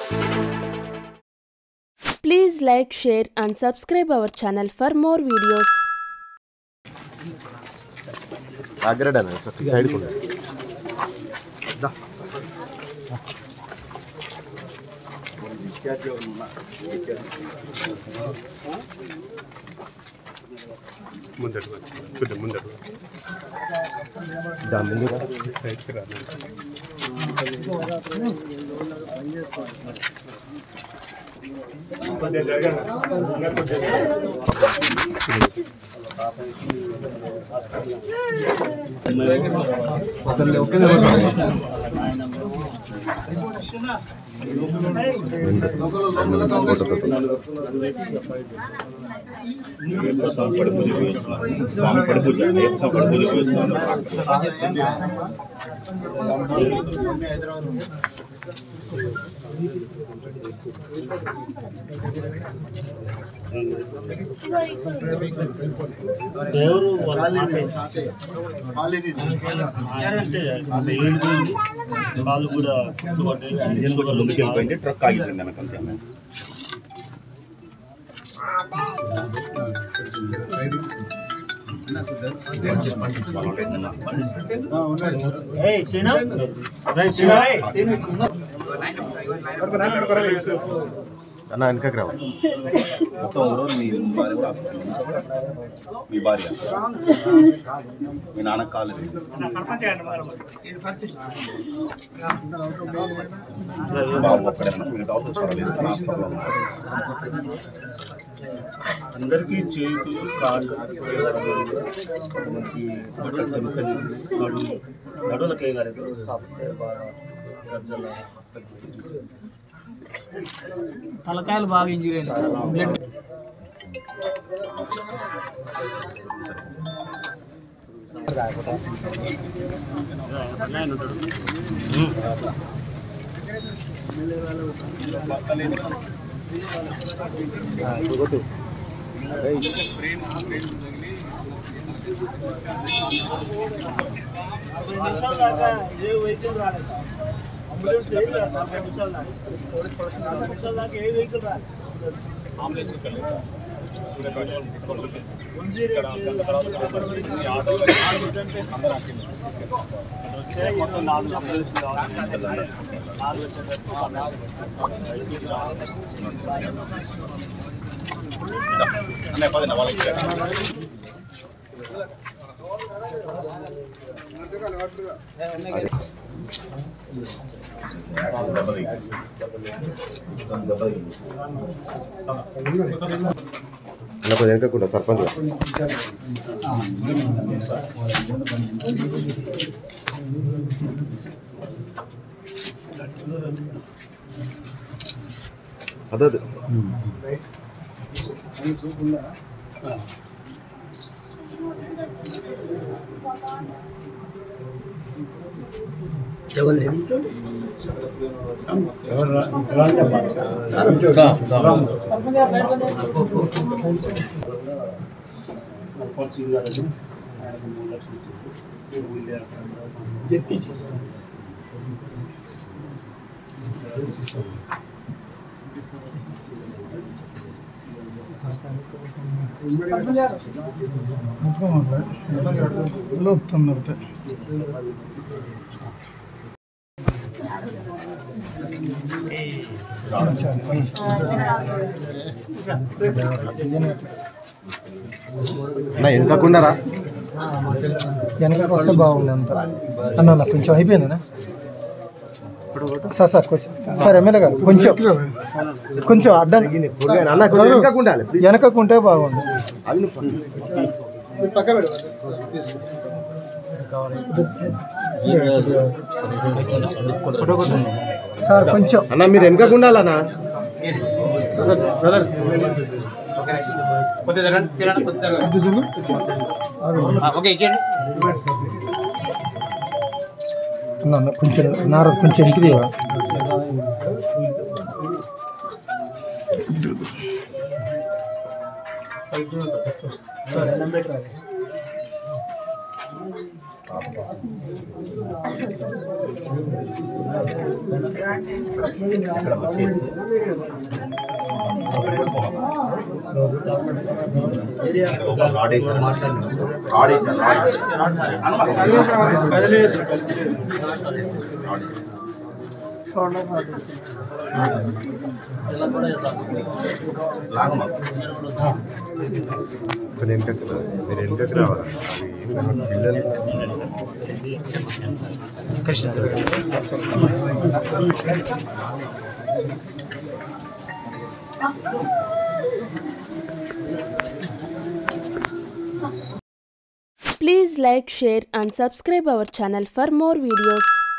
Please like, share and subscribe our channel for more videos. ఆగ్రడాను side కూడా ముందట కొద్దిగా ముందట దాని ముందు రా. సైడ్కి రా ఎవరు వాళ్ళ అంటే అంటే ఏం పోయింది కాళ్ళు కూడా ముందుకు వెళ్ళిపోయింది ట్రక్ ఆగిపోయింది వెనకంతే ఏయ్ సీనా రేయ్ సీనా అన్న వెనకకి రావు మొత్తం ఊరు మీ భార్య కూడా హాస్పిటల్ మీ భార్య మీ నాన్న కాలేదు బాబు ఒక్కడేనా మిగతా వాళ్ళు చూడలేదు కానీ హాస్పిటల్లో ఉన్నారు అందరికీ చేతులు కాళ్ళు కొంతమందికి బట్టలు తెంపని నడు నడువులకు ఏం కాలేదు కాకపోతే బాగా గజ్జల తలకాయలు బాగా ఇంజూరీ అయినాయి బ్లడ్ అన్నయ్య ఉంటాడు నిమిషాల దాకా ఏ వెహికల్ రాలేదు సార్ అంబులెన్స్ లేదు నలభై నిమిషాల దాకా నలభై నిమిషాల దాకా ఏ వెహికల్ రాలేదు అంబులెన్స్ వస్తే మొత్తం నాలుగు అంబులెన్స్ నాలుగు వచ్చేటట్టు అన్నయ్య పదండి వాళ్ళకి దెబ్బ తగిలింది. దెబ్బ తగిలింది. అన్న కొంచెం వెనకకుండా సర్పంచ్ రా. అదే సింగ్ గారు ఆయన మూడు లక్షలు ఇచ్చారు ఊళ్ళో లోపుతున్నారు అన్న వెనకకుండా రా వెనకకి వస్తే బాగుంది అంత అన్న అన్న కొంచెం అయిపోయిందనా సార్ సార్ కొంచెం సార్ ఎమ్మెల్యే గారు కొంచెం కొంచెం అడ్డానికి అన్న కొంచెం వెనకకుండా వెనకకుంటే బాగుంది అది నువ్వు సార్ కొంచెం అన్న మీరు వెనకకుండా అన్న అన్న అన్న కొంచెం నారదు కొంచెం ఎనికి ఇక్కడ వచ్చి ఒక రాడ్ వేసారు రాడ్ వేసారు రాడ్ లాగమా కొంచెం వెనకకి రా. మీరు వెనకకి రావాలి అవి పిల్లలు Please like, share and subscribe our channel for more videos.